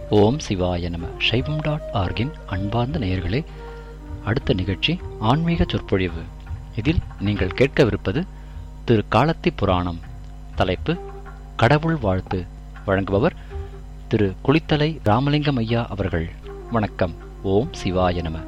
ஓம் சிவாய நம சைவம் டாட் ஆர்கின் அன்பார்ந்த நேயர்களே அடுத்த நிகழ்ச்சி ஆன்மீக சொற்பொழிவு இதில் நீங்கள் கேட்கவிருப்பது திரு காலத்தி புராணம் தலைப்பு கடவுள் வாழ்த்து வழங்குபவர் திரு குளித்தலை ராமலிங்கம் ஐயா அவர்கள் வணக்கம் ஓம் சிவாய நம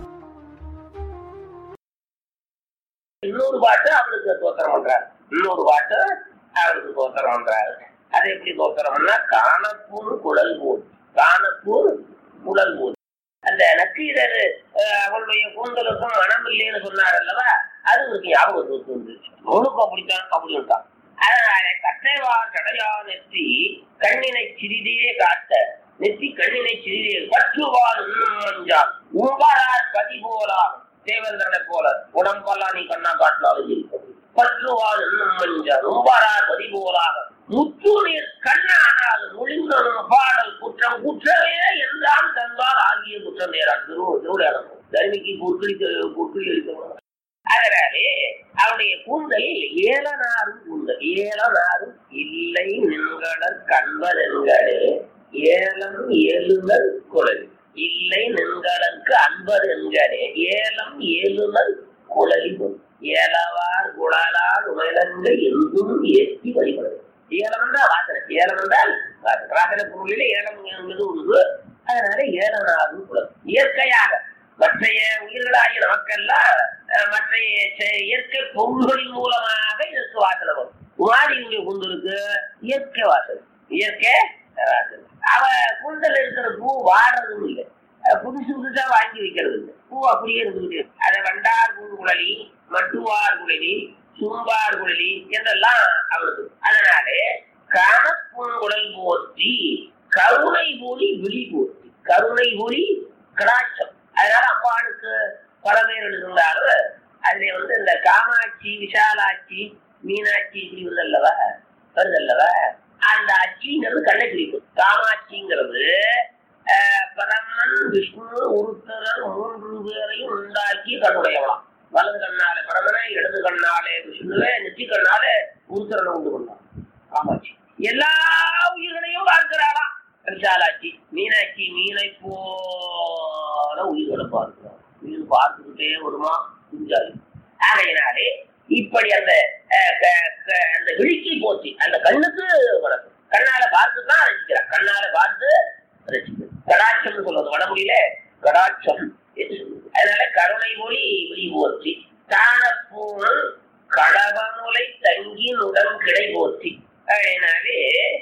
இன்னொரு பாட்டு அவளுக்கு தோத்திரம் பண்றாரு இன்னொரு பாட்டு அவளுக்கு தோத்திரம் பண்றாரு அது எப்படி தோத்திரம்னா காணப்பூர் குழல் போல் காணப்பூர் குழல் போல் அந்த நக்கீரர் அஹ், அவளுடைய கூந்தலுக்கும் மனம் இல்லைன்னு சொன்னார் அல்லவா அது ஒரு ஞாபகத்துக்கு வந்து முழுக்க அப்படித்தான் அப்படி விட்டான் அதனால கட்டைவா கடையா நெத்தி கண்ணினை சிறிதே காட்ட நெத்தி கண்ணினை சிறிதே பற்றுவார் இன்னும் மஞ்சான் உம்பரார் பதி போலாம் தேவேந்திரனை போல உடம்பெல்லாம் நீ கண்ணா காட்டினாலும் இருக்கும் பற்றுவார் இன்னும் மஞ்சான் உம்பரார் பதி போலாக முத்து நீர் கண்ணானால் முழிந்தனும் பாடல் குற்றம் குற்றமே என்றான் தந்தால் ஆகிய குற்றம் நேரான் திரு திருவிழாடம் தர்மிக்கு பொற்களி பொற்களி அளித்தவன் அதனாலே அவனுடைய கூந்தலில் ஏலனாரும் கூந்தல் ஏலனாரும் இல்லை நின்களர் கண்பதென்களே ஏலம் ஏழுதல் குழல் இல்லை நின்களற்கு அன்பர் என்களே ஏலம் ஏழுதல் குழலி பொன் ஏலவார் குழலால் உமலங்க எங்கும் ஏற்றி வழிபடுது ஏலம் என்றால் வாசனை ஏலம் என்றால் வாசனை. வாசனை பொருளிலே ஏலம் என்பது உண்டு அதனால ஏலனாரும் குழல் இயற்கையாக மற்றைய உயிர்களாகிய நமக்கெல்லாம் அஹ், மற்றைய செ- இயற்கை பொருள்களின் மூலமாக இதற்கு வாசனை வரும் உமாரியுடைய குந்தலுக்கு இயற்கை வாசனை இயற்கை வாசனை அவ குந்தல் இருக்கிற பூ வாடுறதும் இல்லை அஹ், புதுசு புதுசா வாங்கி வைக்கிறது இல்லை பூ அப்படியே இருந்துகிட்டு இருக்கு. அதை வண்டார் பூங்குழலி மட்டுவார் குழலி சும்பார் குழலி என்றெல்லாம் அவளுக்கு அதனாலே காணப்பூங்குழல் போற்றி கருணை போலி விழி போற்றி கருணை போலி கடாட்சம் அதனால அம்பாளுக்கு பல பேர் எழுதுகிறாரு அதுல வந்து இந்த காமாட்சி விசாலாட்சி மீனாட்சி இப்படி வருதல்லவா வருதல்லவா அந்த அச்சிங்கிறது கண்ணை குறிக்கும் காமாட்சிங்கிறது ஆஹ், பரமன் விஷ்ணு உருத்தரர் மூன்று பேரையும் உண்டாக்கி கண்ணுடையவளாம் வலது கண்ணாலே பரமனை இடது கண்ணாலே விஷ்ணுவே நெற்றி கண்ணாலே உருத்தரனை உண்டு கொண்டான் காமாட்சி எல்லா உயிர்களையும் பார்க்கிறாளாம் விசாலாட்சி மீனாட்சி மீனை போல உயிர்களை பார்க்கிறார் உயிர் பார்த்துக்கிட்டே வருமா குஞ்சாலி ஆகையினாலே இப்படி அந்த அஹ், க- க- அந்த விழிக்கு போச்சு அந்த கண்ணுக்கு வணக்கம் கண்ணால பார்த்து தான் ரசிக்கிறார் கண்ணால பார்த்து ரசிக்கிறார் கடாட்சம்னு சொல்றது வடமொழியில கடாட்சம் என்று சொல்லுது அதனால கருணை மொழி விழி போற்றி காணப்பூன் கடவமுலை தங்கினுடன் கிடை போற்றி அதனாலே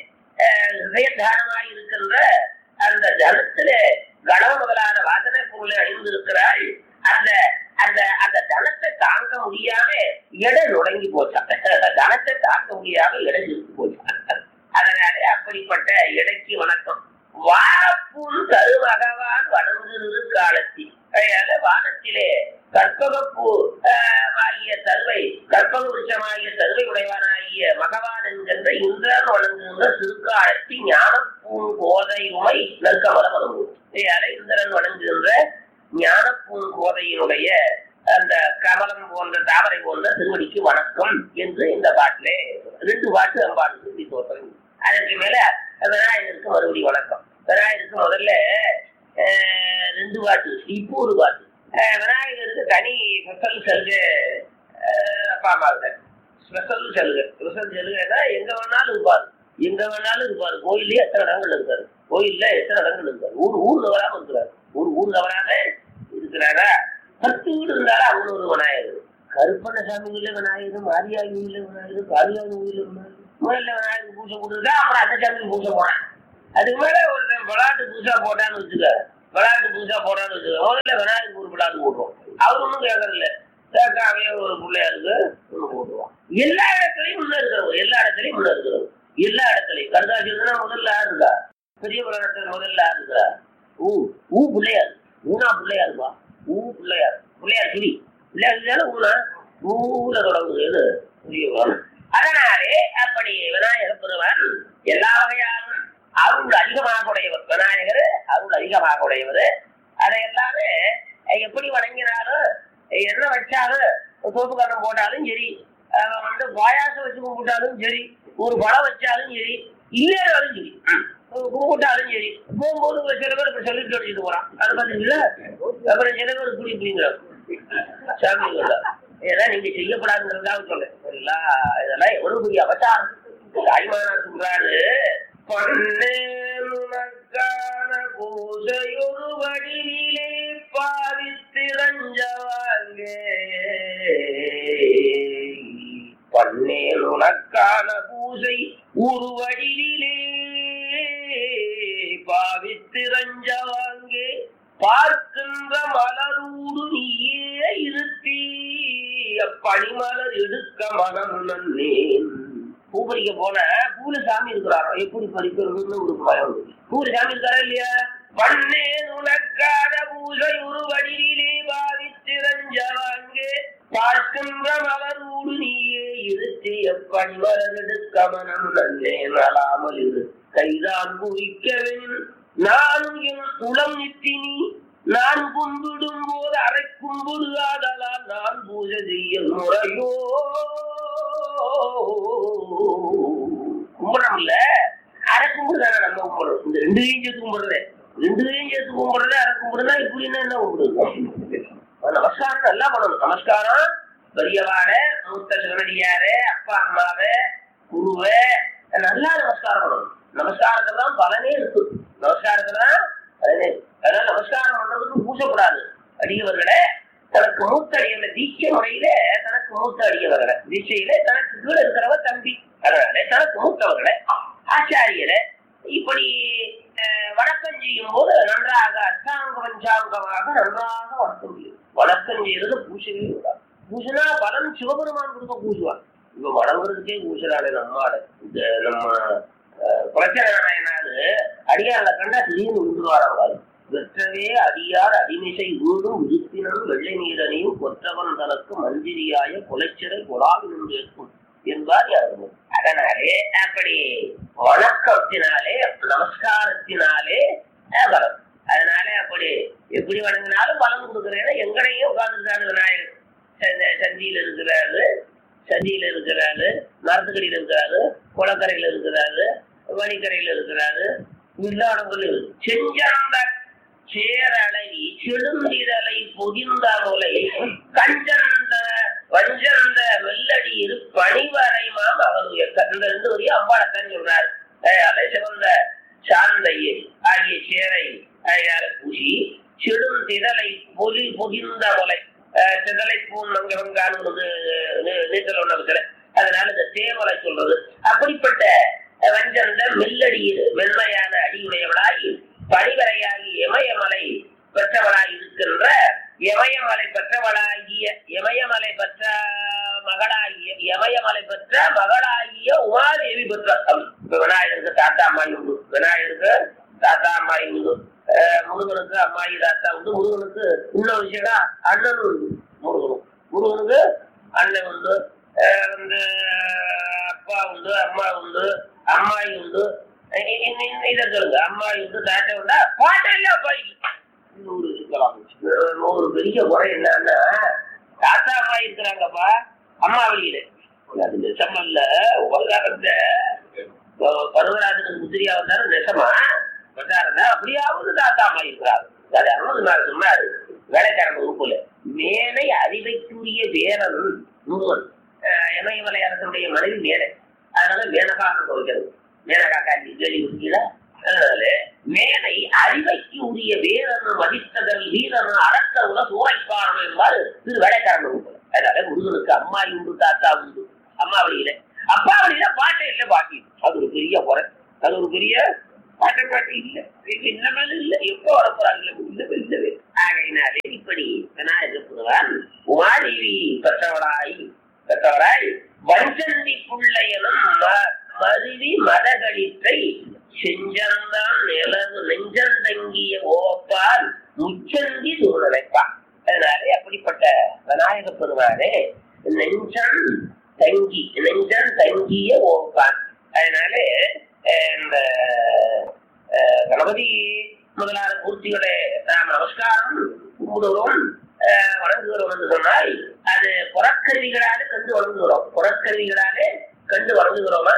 ஹயதானமாய் இருக்கின்ற அந்த தனத்துல கணவ முதலான வாசனை பொருளை அணிந்திருக்கிறாள் அந்த அந்த அந்த தனத்தை தாங்க முடியாம எடை நுடங்கி போச்சான் தனத்தை தாங்க முடியாம எடை இருக்கு போச்சான் அதனாலே அப்படிப்பட்ட எடைக்கு வணக்கம் வாரப்பூன் கருமகவான் வணங்குகிற காலத்தில் அதனால வானத்திலே கற்பகப்பூ ஆஹ், ஆகிய தருவை கற்பக விருஷமாகிய தருவை உடையவனாகிய மகவான் என்கின்ற இந்திரன் வணங்குகின்ற திருக்காலத்தி ஞானப்பூன் கோதையுமை நற்கமல வணங்கும் அதனால இந்திரன் வணங்குகின்ற ஞானப்பூன் கோதையினுடைய அந்த கமலம் போன்ற தாமரை போன்ற திருவடிக்கு வணக்கம் என்று இந்த பாட்டிலே ரெண்டு பாட்டு அம்பாளுக்கு இப்படி தோற்றம் அதற்கு மேல விநாயகருக்கு மறுபடி வணக்கம் விநாயகருக்கு முதல்ல அஹ், ரெண்டு பாட்டு இப்போ ஒரு பாட்டு அஹ், விநாயகருக்கு தனி ஸ்பெஷல் சலுகை அஹ், அப்பா அம்மாவுக்கு ஸ்பெஷல் சலுகை ஸ்பெஷல் சலுகைனா எங்க வேணாலும் இருப்பாரு எங்க வேணாலும் இருப்பாரு கோயிலே எத்தனை இடங்கள் இருக்காரு கோயில்ல எத்தனை இடங்கள் இருக்காரு ஊர் ஊர் தவறாம இருக்கிறாரு ஊர் ஊர் தவறாம இருக்கிறாரா பத்து வீடு இருந்தாலும் அவங்க ஒரு விநாயகர் கருப்பணசாமி கோயில விநாயகர் மாரியாவி கோயில விநாயகர் காளியாவி கோயில விநாயகர் முதல்ல விநாயகர் பூஜை கொடுத்துட்டா அப்புறம் அந்த சாமி பூஜை போனேன் அதுக்கு மேல ஒரு விளையாட்டு பூஜா போட்டான்னு வச்சுக்க விளையாட்டு பூஜா போட்டான்னு வச்சுக்க முதல்ல விநாயகர் ஒரு விளையாட்டு போடுறோம் அவர் ஒன்றும் கேட்கறதில்ல கேட்காமே ஒரு பிள்ளையாருக்கு ஒன்று போட்டுருவான் எல்லா இடத்துலையும் முன்ன இருக்கிறவங்க எல்லா இடத்துலையும் முன்ன இருக்கிறவங்க எல்லா இடத்துலையும் கருதாசிரியர்னா முதல்ல யார் இருக்கா பெரிய புராணத்தில் முதல்ல யார் இருக்கா ஊ ஊ பிள்ளையார் ஊனா பிள்ளையாருப்பா ஊ பிள்ளையார் பிள்ளையார் கிளி பிள்ளையார் கிளியால ஊனா ஊல தொடங்குது எது பெரிய புராணம் அதனாலே அப்படி விநாயகர் பெருமான் எல்லா வகையாலும் அருள் அதிகமாக உடையவர் விநாயகர் அருள் அதிகமாக உடையவர் அதை எல்லாமே அஹ், எப்படி வணங்கினாலும் அஹ், என்ன வச்சாலும் சோப்பு கண்ணம் போட்டாலும் சரி அஹ், வந்து பாயாசம் வச்சு கும்பிட்டாலும் சரி ஒரு பழம் வச்சாலும் சரி இல்லைனாலும் சரி குங்குமம் போட்டாலும் சரி போகும்போது ஒரு சில பேர் இப்படி சொல்லிட்டு அடிச்சுட்டு போறான் அது பாத்தீங்களா அப்புறம் சில பேர் இப்படி இப்படிங்கிறாங்க சாமி இல்ல. இதெல்லாம் நீங்க செய்யப்படாதுங்கிறதுக்காக சொல்றேன் சரிங்களா இதெல்லாம் எவ்வளவு பெரிய அவதாரம் தாய்மானார் சொல்றாரு பண்ணே உனக்கான பூஜையொரு வடிவிலே பாவித்திரஞ்சவாங்கே பண்ணேன் உனக்கான பூஜை ஒரு வடிவிலே பாவித்திரஞ்சவாங்கே பார்க்கின்ற மலரூடு நீயே இருத்தி பனிமலர் எடுக்க மனம் நன்னேன் பூ பறிக்க போன பூல சாமி இருக்கிறாரோ எப்படி பறிக்கிறதுன்னு ஒரு பயம் வந்து பூல சாமி இருக்காரா இல்லையா பண்ணே உனக்கான பூஜை ஒரு வடிவிலே பாவித்திரஞ்சவாங்கே பார்க்கின்ற மலரூடு நீயே இருத்தி எப்படி மலர் எடுக்க மனம் நன்னேன் அலாமல் இரு கைதான் குறிக்கவன் நானும் என் உளம் நித்தினி நான் கும்பிடும் போது அரை கும்பிடுகாதலால் நான் பூஜை செய்ய முறையோ கும்பிடணும்ல அரை கும்பிடுதானே நம்ம கும்பிடுறோம் இந்த ரெண்டு கையும் சேர்த்து கும்பிடுறது ரெண்டு கையும் சேர்த்து கும்பிடுறது அரை கும்பிடுனா இப்படின்னா என்ன கும்பிடுது நமஸ்காரம் நல்லா பண்ணணும் நமஸ்காரம் பெரியவாட மூத்த சிவனடியாரு அப்பா அம்மாவை குருவை நல்லா நமஸ்காரம் பண்ணணும் நமஸ்காரத்துல தான் பலனே இருக்கு நமஸ்காரத்துல தான் பலனே இருக்கு. அதனால நமஸ்காரம் பண்றதுக்கு பூசப்படாது அடியவர்களே தனக்கு மூத்த அடியவர்கள தீட்சை முறையில தனக்கு மூத்த அடியவர்கள தீட்சையில தனக்கு கீழே இருக்கிறவ தம்பி அதனால தனக்கு மூத்தவர்களே ஆச்சாரியரை இப்படி அஹ், வணக்கம் செய்யும் போது நன்றாக அஷ்டாங்க பஞ்சாங்கமாக நன்றாக வணக்கம் செய்யும் வணக்கம் செய்யறது பூசவே கூடாது பூசினா பலன் சிவபெருமான் கொடுக்க பூசுவான் இவ வணங்குறதுக்கே பூசுறாளே நம்மால இந்த நம்ம அஹ், பிரச்சனை நாயனாரு அடியார்ல கண்டா திடீர்னு விழுந்துருவாராங்க வெற்றவே அடியார் அடிமிசை ஊடும் விருப்பினும் வெள்ளை நீரனையும் கொற்றவன் தனக்கு மந்திரியாய கொலைச்சிறை கொலாவி நின்றிருக்கும் என்பார் யாரும் அதனாலே அப்படி வணக்கத்தினாலே நமஸ்காரத்தினாலே அஹ், பலம் அதனால அப்படி எப்படி வணங்கினாலும் பலம் கொடுக்குறேன்னா எங்கனையும் உட்கார்ந்துருக்காரு விநாயகர் ச- சந்தியில இருக்கிறாரு சந்தியில இருக்கிறாரு மரத்துக்கடியில இருக்கிறாரு குளக்கரையில இருக்கிறாரு வழிக்கரையில இருக்கிறாரு எல்லா இடங்களும் செஞ்சந்த சேரலை செழுந்திரலை பொதிந்த முலை கஞ்சந்த வஞ்சந்த வெள்ளடி இரு பணிவரை மாம் அவருடைய இந்த ரெண்டு வரையும் அம்பாளத்தான் சொல்றாரு அஹ் அதை சிவந்த சாந்தையை ஆகிய சேரை அழகாக பூசி செழுந்திரலை பொலி பொதிந்த முலை அஹ் சிதலை பூன் நங்கவங்கான்னு நீச்சல் ஒண்ணு இருக்கிற அதனால இந்த தேமலை சொல்றது அப்படிப்பட்ட அஹ், வஞ்சந்த மெல்லடியில் மென்மையான அடியுடையவளாய் பனிவரையாகி இமயமலை பெற்றவளாய் இருக்கின்ற இமயமலை பெற்றவளாகிய இமயமலை பெற்ற மகளாகிய இமயமலை பெற்ற மகளாகிய உமாதேவி பெற்ற அவள். இப்ப விநாயகருக்கு தாத்தா அம்மாயி உண்டு விநாயகருக்கு தாத்தா அம்மாயி உண்டு அஹ் முருகனுக்கு அம்மாயி தாத்தா உண்டு முருகனுக்கு இன்னொரு விஷயம்னா அண்ணன் உண்டு முருகனும் முருகனுக்கு அண்ணன் உண்டு அஹ் வந்து அப்பா உண்டு அம்மா உண்டு அம்மாயி உண்டு இ- இ- இ- இதை சொல்லுங்க அம்மாயி உண்டு தாத்தா உண்டா பாட்டா இல்ல அப்பாயி நூறு இருக்கலாம் நூறு பெரிய குறை என்னன்னா தாத்தா அம்மா இருக்கிறாங்கப்பா அம்மா வழியில அது நெசமல்ல உலகத்த பருவராஜனுக்கு முதிரியா வந்தாலும் நெசமா பிரச்சாரம் அப்படியாவது தாத்தா அம்மா இருக்கிறாங்க அது அறுபது நாள் சொன்னாரு வேலைக்காரன் உறுப்புல மேலை அறிவைக்குரிய வேரன் முருகன் அஹ் இமயமலை அரசனுடைய மனைவி மேலை அதனால மேனகாக வைக்கிறது மேனகா காந்தி கேள்வி இருக்கீங்களா அதனால மேலை அறிவைக்கு உரிய வேரன் மதித்ததல் வீரன் அறக்கவுல சூறைக்காரன் என்பார் திரு வேலைக்காரன் உறுப்புல அதனால முருகனுக்கு அம்மா உண்டு தாத்தா உண்டு அம்மா வழியில அப்பா வழியில பாட்டை இல்லை பாக்கி அது ஒரு பெரிய குறை அது ஒரு பெரிய பாட்டை பாட்டு இல்ல இது இன்னமேல இல்ல எப்ப வரப்போறாங்க இல்லவே இல்லவே ஆகையினாலே இப்படி விநாயகர் புதுவான் உமாதேவி பெற்றவளாய் பெற்றவராய் வஞ்சந்தி புள்ளையனும் ம- மருவி மதகளிற்றை செஞ்சந்தான் நிலவு நெஞ்சந்தங்கிய ஓப்பால் முச்சந்தி சூழ்நிலைப்பான் அதனாலே அப்படிப்பட்ட விநாயக பெருமானே நெஞ்சம் தங்கி நெஞ்சம் தங்கிய ஓப்பான் அதனாலே அஹ், இந்த அஹ், கணபதி முதலான மூர்த்திகளை நாம் நமஸ்காரம் கும்பிடுகிறோம் அஹ், வணங்குகிறோம் என்று சொன்னால் அது புறக்கருவிகளாலே கண்டு வணங்குகிறோம் புறக்கருவிகளாலே கண்டு வணங்குகிறோமா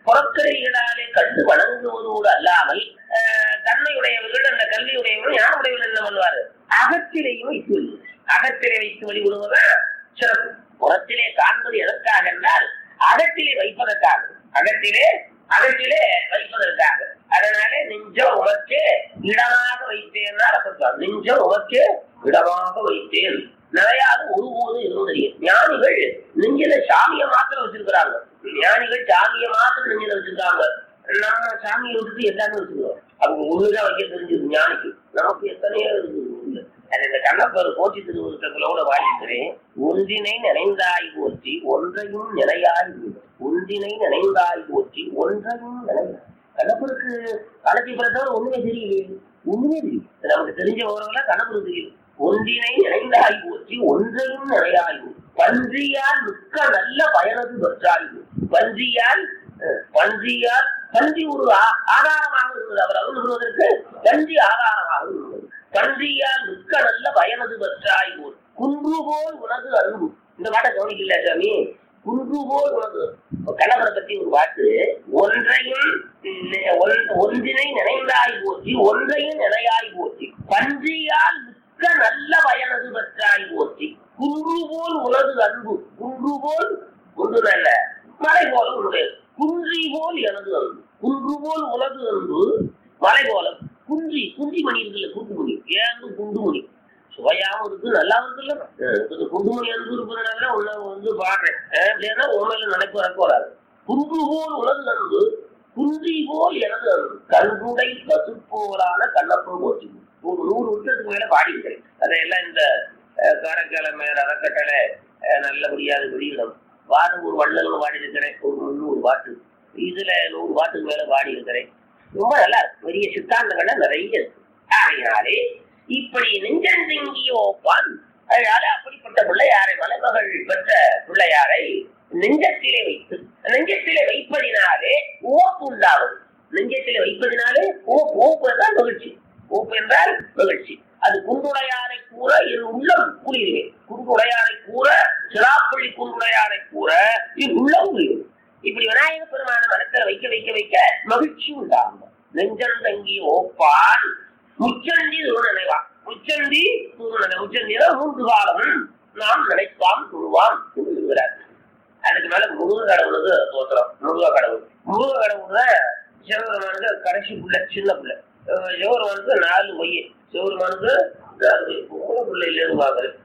புறக்கரைகளாலே கண்டு வணங்குவதோடு அல்லாமல் அஹ், தன்மையுடையவர்கள் அந்த கல்வியுடையவர்கள் ஞானமுடையவர்கள் என்ன பண்ணுவாரு அகத்திலேயும் வைத்து வழி அகத்திலே வைத்து வழிபடுவதுதான் சிறப்பு புறத்திலே காண்பது எதற்காக என்றால் அகத்திலே வைப்பதற்காக அகத்திலே அகத்திலே வைப்பதற்காக அதனாலே நெஞ்ச உமக்கு இடமாக வைத்தேன்னால் அப்படி நெஞ்ச உமக்கு இடமாக வைத்தேன் நிறையாது ஒருபோது இருந்தறியும் ஞானிகள் நெஞ்சில சாமியை மாத்திரம் வச்சிருக்கிறாங்க ஞானிகள் சாமியை மாத்திரம் நெஞ்சில வச்சிருக்காங்க நம்ம சாமியை விட்டுட்டு எல்லாமே வச்சிருக்கோம் அவங்க ஒண்ணுதான் வைக்க தெரிஞ்சது ஞானிக்கு நமக்கு எத்தனையோ இருக்குது உள்ள. அது இந்த கண்ணப்பர் போற்றி திருவுருத்தங்களோட வாழ்கிறேன் ஒன்றினை நினைந்தாய் போற்றி ஒன்றையும் நிலையாய் விடு. ஒன்றினை நினைந்தாய் போற்றி ஒன்றையும் நிலையாய் கண்ணப்பருக்கு காலத்தை பிறந்தவர் ஒண்ணுமே தெரியலையே ஒண்ணுமே தெரியும் நமக்கு தெரிஞ்ச உறவுல கண்ணப்பருக்கு தெரியும் ஒன்றினை நினைந்தாய் போற்றி ஒன்றையும் நிலையாய் விடு. பன்றியால் மிக்க நல்ல பயனது பெற்றாய் விடு. பன்றியால் அஹ், பன்றியால் பன்றி ஒரு ஆ- ஆதாரமாக இருந்தது அவர் அருள்வதற்கு பன்றி ஆதாரமாக இருந்தது பன்றியால் மிக்க நல்ல பயனது பெற்றாய் போல் குன்று போல் உனது அன்பு இந்த பாட்டை கவனிக்கல சாமி குன்று போல் உனது கணவரை பத்தி ஒரு பாட்டு ஒன்றையும் நி- ஒன்- ஒன்றினை நினைந்தாய் போற்றி ஒன்றையும் நினையாய் போற்றி பன்றியால் மிக்க நல்ல பயனது பெற்றாய் போற்றி குன்று போல் உனது அன்பு குன்று போல் ஒன்று நல்ல மலை போல உன்னுடைய குன்றி போல் எனது அன்பு குன்று போல் உனது அன்பு மலை போல குன்றி குன்றி மணி இருக்குல்ல குண்டுமணி ஏன் குண்டுமணி சுவையாவும் இருக்கு நல்லாவும் இருக்குல்ல அஹ் இந்த குண்டுமணி அன்பு இருப்பதுனால உன்னை வந்து பாடுறேன் அஹ் அப்படின்னா உண்மையில நினைப்பு வரக்கு வராது குன்று போல் உனது அன்பு குன்றி போல் எனது அன்பு கண்குடை பசு போலான கண்ணப்பம் போச்சு ஒரு நூறு வருஷத்துக்கு மேல பாடிக்கிறேன் அதையெல்லாம் இந்த அஹ், காரைக்காலமே அறக்கட்டளை அஹ், நல்லபடியாக வெளியிடும் வாரம் ஒரு வள்ளல் பாடி இருக்கிறேன் ஒரு முந்நூறு பாட்டு இதுல நூறு பாட்டுக்கு மேல பாடி இருக்கிறேன் ரொம்ப நல்லா இருக்கு பெரிய சித்தாந்தங்கள்லாம் நிறைய இருக்கு ஆகையினாலே இப்படி நெஞ்சந்திங்கியோப்பான் அதனால அப்படிப்பட்ட பிள்ளையாரை மலைமகள் பெற்ற பிள்ளையாரை நெஞ்சத்திலே வைத்து நெஞ்சத்திலே வைப்பதினாலே ஓப்பு உண்டாகும் நெஞ்சத்திலே வைப்பதினாலே ஓப்பு ஓப்பு என்றால் மகிழ்ச்சி ஓப்பு என்றால் மகிழ்ச்சி அது குன்றுடையாரை கூற என் உள்ளம் குளிருவேன் குன்றுடையாரை கூற சிராப்பள்ளி குன்றுடையாரை கூற என் உள்ளம் குளிரும் இப்படி விநாயக பெருமான மனத்துல வைக்க வைக்க வைக்க மகிழ்ச்சி உண்டாகும் நெஞ்சம் தங்கி ஓப்பான் முச்சந்தி நினைவா முச்சந்தி நினை முச்சந்தியில மூன்று காலம் நாம் நினைப்பாம் துருவாம் என்று சொல்கிறார் அதுக்கு மேல முருக கடவுளுக்கு தோத்திரம் முருக கடவுள் முருக கடவுள் தான் சிவபெருமானுக்கு கடைசி புள்ள சின்ன புள்ள அஹ் சிவபெருமானுக்கு நாலு பையன் சிவபெருமானுக்கு நாலு பையன் மூணு பிள்ளை இல்லைன்னு பாக்குறேன்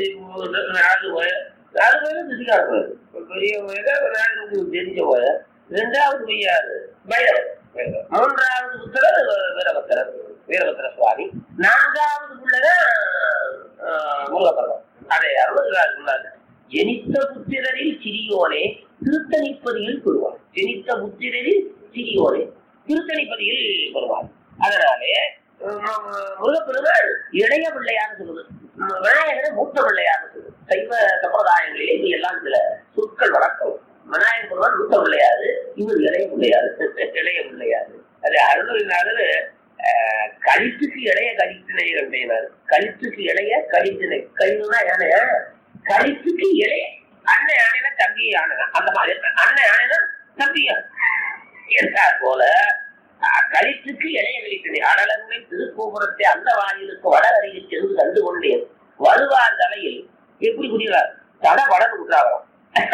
நாலு பையன் நாலு பையன் திசிக்கார பையன் பெரிய பையன் நாலு தெரிஞ்ச பையன் ரெண்டாவது பையாரு பைரவர் மூன்றாவது புத்தகர் வீரபத்திரர் வீரபத்திர சுவாமி நான்காவது புள்ளதான் முருகப்பரவம் அதை அருள்கிறார் சொன்னாங்க ஜெனித்த புத்திரரில் சிறியோனே திருத்தணிப்பதியில் பெறுவார் ஜெனித்த புத்திரரில் சிறியோனே திருத்தணிப்பதியில் பெறுவார் அதனாலே உம், முருகப்பெருமாள் இளைய பிள்ளையாக சொல்லுது உம், விநாயகரை மூத்த பிள்ளையாக சொல்லுது சைவ சம்பிரதாயங்களிலே இது எல்லாம் சில சொற்கள் வழக்கம் விநாயகர் பெருமாள் மூத்த பிள்ளையாது இவர் இளைய பிள்ளையாது இளைய பிள்ளையாது அது அருள்நாதர் அஹ், கழித்துக்கு இளைய கழித்தினை கண்டேனார் கழித்துக்கு இளைய கழித்தினை கழிவுனா யானையா கழித்துக்கு இளைய அண்ணன் யானைனா தம்பி யானை அந்த மாதிரி அண்ணன் யானைனா தம்பி யானை என்றார் போல அஹ், கழித்துக்கு இளைய கழித்தினை அடலங்களை திருக்கோபுரத்தை அந்த வாயிலுக்கு வடகரையில் சென்று கண்டு கொண்டேன் வருவார் தலையில் எப்படி புரிகிறார் தட வடக்கு விட்டாராம்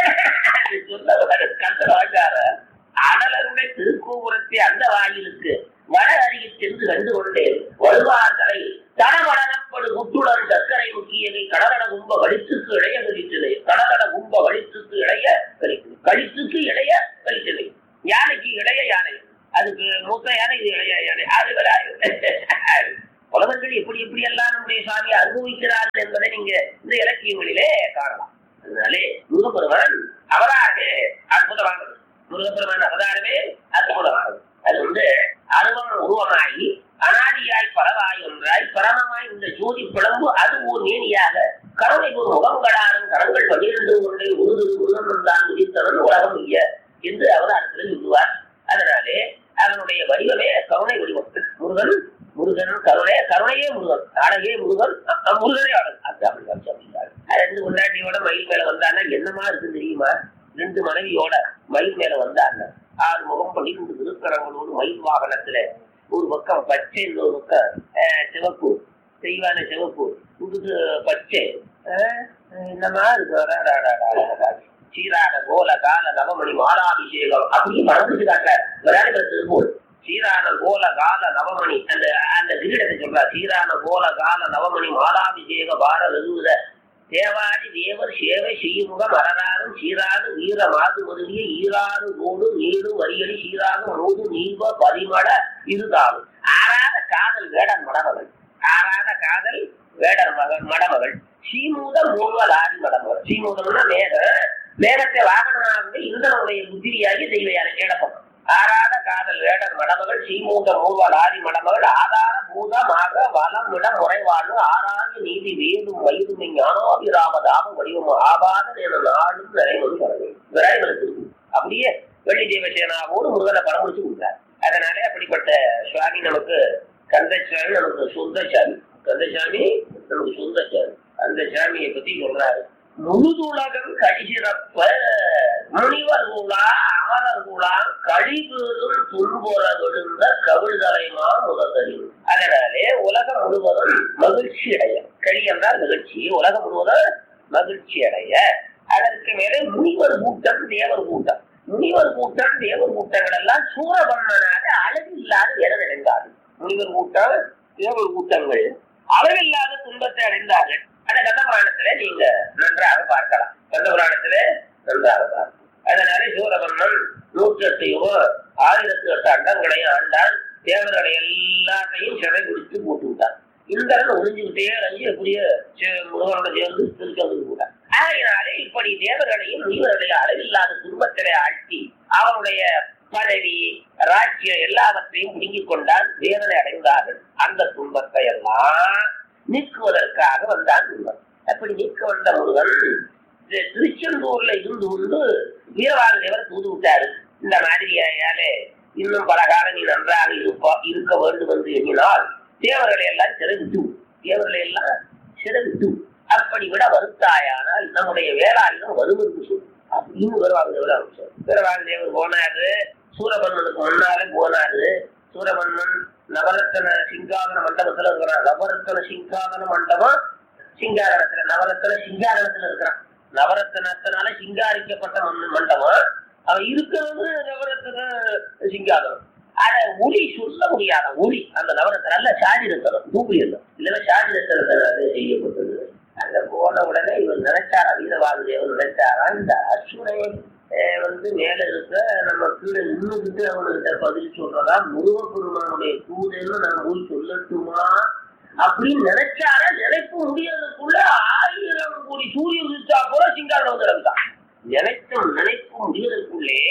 சொல்ல கந்த வாக்கார அடலருடைய திருக்கோபுரத்தை அந்த வாயிலுக்கு வட அருகில் சென்று கண்டு கொண்டேன் வருவார் தலை தடவடனப்படு முட்டுடன் சர்க்கரை முக்கியதை கடகட கும்ப கழித்துக்கு இளைய கழித்தது கடகட கும்ப கழித்துக்கு இளைய கழித்து கழித்துக்கு இளைய கழித்தது யானைக்கு இளைய யானை அதுக்கு மூத்த யானை இது இளைய யானை அது வராது புலவர்கள் எப்படி எப்படி எல்லாம் நம்முடைய சாமியை அனுபவிக்கிறார்கள் என்பதை நீங்க இந்த இலக்கியங்களிலே காணலாம் அதனாலே முருகப்பெருமான் அவதாரமே அற்புதமானது முருகப்பெருமான் அவதாரமே அற்புதமானது அது வந்து அருவம் உருவமாகி அனாதியாய் பரவாய் ஒன்றாய் பரமமாய் இந்த ஜோதி பிளம்பு அது ஓர் நேனியாக கருணை ஒரு முகங்களாரும் கரங்கள் பன்னிரண்டு கொண்டே உருது உருவம் தான் உதித்தவன் உலகம் இல்ல என்று அவதாரத்தில் சொல்லுவார் அதனாலே அவனுடைய வடிவமே கருணை வடிவம் முருகன் முருகன் கருணை கருணையே முருகன் அழகே முருகன் அ- அ- முருகனே அழகு அது அப்படி காட்சி அப்படிங்கிறாரு அது ரெண்டு கொண்டாட்டியோட மயில் மேல வந்தான்னா என்னமா இருக்கு தெரியுமா ரெண்டு மனைவியோட மயில் மேல வந்தாங்க ஆறு முகம் பன்னிரண்டு திருக்கரங்களோடு மயில் வாகனத்துல ஒரு பக்கம் பச்சை இன்னொரு பக்கம் அஹ், சிவப்பு தெய்வான சிவப்பு புதுசு பச்சை அஹ், என்னமா இருக்கு அடா, அடா, அடா, அடா, அடா. சீரான கோல கால நவமணி மாலாபிஷேகம் அப்படியே மறந்துட்டாங்க விளையாடுகிற திருப்பூர் சீரான கோல கால நவமணி அந்த அந்த கிரீடத்தை சொல்றா சீரான கோல கால நவமணி மாலாபிஷேக பார வெகுத தேவாதி தேவர் சேவை செய்யுமுக மரராரும் சீராடு வீர மாது முதலிய ஈராறு கோடு நீடு வரிகளி சீராக மூது நீர்வ பரிமள இருந்தாலும் ஆறாத காதல் வேடன் மடமகள் ஆறாத காதல் வேடர் மகள் மடமகள் சீமூத மூவல் ஆதி மடமகள் சீமூதம்னா மேகம் மேகத்தை வாகனமாக இந்திரனுடைய புத்திரியாகி தெய்வையான கேடப்பம் ஆறாத காதல் வேடர் மடமகள் சீமூத மூவல் ஆதி மடமகள் ஆதார பூதமாக வலம் விட முறைவாழ்வு ஆறாத நீதி வேடும் வயதுமை ஞானாபிராம தாபம் வடிவம் ஆபாத என நாடும் நிறைவது விரைவலுக்கு அப்படியே வெள்ளி தேவசேனாவோடு முருகனை படம் முடிச்சு கொடுத்தார் அதனாலே அப்படிப்பட்ட சுவாமி நமக்கு கந்தசாமி நமக்கு சுந்தசாமி கந்தசாமி நமக்கு சுந்தசாமி அந்த சாமியை பத்தி சொல்றாரு முழுதுலகம் கழிசிறப்ப முனிவர் குலா அமரர் குலா கழிபெறும் துன்புற விழுந்த கவிழ்தலைமா முதலில் அதனாலே உலகம் முழுவதும் மகிழ்ச்சி அடைய கழி என்றால் நிகழ்ச்சி உலகம் முழுவதும் மகிழ்ச்சி அடைய அதற்கு மேலே முனிவர் கூட்டம் தேவர் கூட்டம் முனிவர் கூட்டம் தேவர் கூட்டங்கள் எல்லாம் சூரபன்மனாக அளவில்லாத இடம் அடைந்தார்கள் முனிவர் கூட்டம் தேவர் கூட்டங்கள் அளவில்லாத துன்பத்தை அடைந்தார்கள் அந்த கந்த புராணத்திலே நீங்க நன்றாக பார்க்கலாம் கந்த புராணத்திலே நன்றாக பார்க்கலாம் அதனால சூரபன்மன் நூற்றி எட்டையோ ஆயிரத்தி எட்டு அண்டங்களையும் ஆண்டான் தேவர்களை எல்லாத்தையும் சிறை பிடித்து போட்டு விட்டான் இந்திரன் ஒளிஞ்சுக்கிட்டே அஞ்சு எப்படியோ சே- முருகனோட சேர்ந்து திருச்செந்தூர் போட்டான் ஆகையினாலே இப்படி தேவர்களையும் முனிவர்களையும் அளவில்லாத துன்பத்திலே ஆழ்த்தி அவனுடைய பதவி ராஜ்யம் எல்லாவற்றையும் பிடுங்கிக் கொண்டான் வேதனை அடைந்தார்கள் அந்த துன்பத்தை எல்லாம் நீக்குவதற்காக வந்தான் முருகன் அப்படி நீக்க வந்த முருகன் தி- திருச்செந்தூர்ல இருந்து கொண்டு வீரவாதேவர் தூது விட்டாரு இந்த மாதிரியாலே இன்னும் பல காலம் நீ நன்றாக இருப்பா இருக்க வேண்டும் என்று எண்ணினால் தேவர்களை எல்லாம் சிறை விட்டு விடு. தேவர்களை எல்லாம் சிறை விட்டு விடு. அப்படி விட வருத்தாயானால் நம்முடைய வேளாயுதம் வரும் என்று சொல்லு அப்படின்னு வீரவாதேவர் ஆரம்பிச்சார் வீரவாதேவர் போனாரு சூரபன்மனுக்கு முன்னாலே போனாரு சூரபன்மன் நவரத்தன சிங்காதன மண்டபத்துல இருக்கிறான் நவரத்தன சிங்காதன மண்டபம் சிங்காரணத்துல நவரத்தன சிங்காரணத்துல இருக்கிறான் நவரத்தனத்தினால சிங்காரிக்கப்பட்ட மண்- மண்டபம் அவன் இருக்கிறது நவரத்தன சிங்காதனம் அத ஒளி சொல்ல முடியாத ஒளி அந்த நவரத்தன அல்ல சாதிரத்தனம் தூபி இல்லை இல்லைன்னா சாதிரத்தனத்தில் அது செய்யப்பட்டது அங்க போன உடனே இவன் நினைச்சாரா வீரவாகுதேவன் நினைச்சாரா இந்த அசுரன் அஹ், வந்து மேல இருக்க நம்ம கீழே நின்றுகிட்டு அவனுக்கிட்ட பதில் சொல்றதா முருகப்பெருமானுடைய தூதன்னு நான் போய் சொல்லட்டுமா அப்படின்னு நினைச்சாரா நினைப்பு முடியறதுக்குள்ள ஆயிரம் கோடி சூரிய உதிச்சா கூட சிங்காரம் வந்து இறந்துட்டான் நினைச்சும் நினைப்பு முடியறதுக்குள்ளே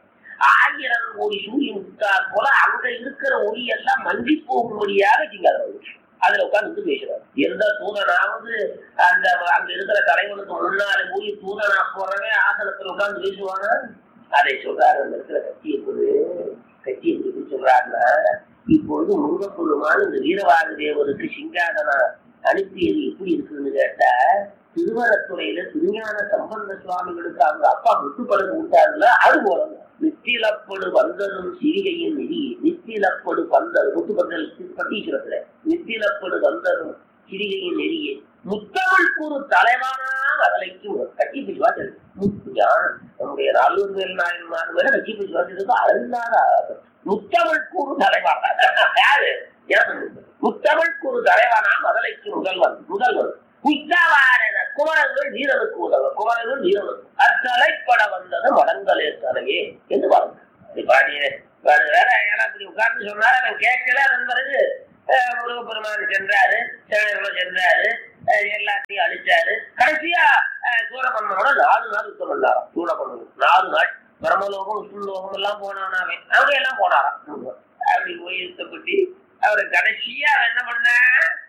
ஆயிரம் கோடி சூரியன் உதிச்சா போல அங்க இருக்கிற ஒளி எல்லாம் மங்கி போகும்படியாக சிங்காரம் வந்துச்சு அதுல உட்கார்ந்து பேசுறாரு எந்த தூதனாவது அந்த அங்க இருக்கிற தலைவனுக்கு முன்னால போய் தூதனா போறவன் ஆசனத்துல உட்கார்ந்து பேசுவானா அதை சொல்றாரு அந்த இடத்துல கட்சி இருக்குது கட்சி எப்படி சொல்றாருன்னா இப்பொழுது முருகப்பெருமான் இந்த வீரவாக தேவருக்கு சிங்காதனா அனுப்பியது எப்படி இருக்குன்னு கேட்டா திருவரத்துறையில திருஞான சம்பந்த சுவாமிகளுக்கு அவங்க அப்பா முத்துப்படகு விட்டாருல அது போறாங்க நித்திலப்படு வந்ததும் சிறிகையின் நிதி நித்திலப்படு வந்தது முத்துப்பட்டல் பட்டீஸ்வரத்துல நித்திலப்படு வந்ததும் சிறிகையின் நெறியே முத்தமிழ் கூறு தலைவானா அதலைக்கு கட்சி பிடிவாசல் நம்முடைய நாலூர் வேல் நாயன்மார் மேல கட்சி பிடிவாசலுக்கு அழகாத முத்தமிழ் கூறு தலைவானா யாரு ஏன் முத்தமிழ் கூறு தலைவானா மதலைக்கு முதல்வன் முதல்வன் குற்றவாரன குமரர்கள் வீரனுக்கு உதவும் குமரர்கள் வீரனுக்கு அத்தலைப்பட வந்தது மடங்களே தலையே என்று பாருங்க இப்படி பாடியே பாரு வேற ஏன்னா இப்படி உட்கார்ந்து சொன்னாரு அவன் கேட்கல அதன் பிறகு அஹ், முருகப்பெருமான் சென்றாரு சேனர்களை சென்றாரு அஹ், எல்லாத்தையும் அழிச்சாரு கடைசியா அஹ், சூரபன்மனோட நாலு நாள் யுத்தம் பண்ணாராம் சூரபன்மன் நாலு நாள் பிரம்மலோகம் விஷ்ணுலோகம் எல்லாம் போனானாவே அவங்க எல்லாம் போனாராம் அப்படி போய் யுத்தப்பட்டு அவர் கடைசியா அவன் என்ன பண்ண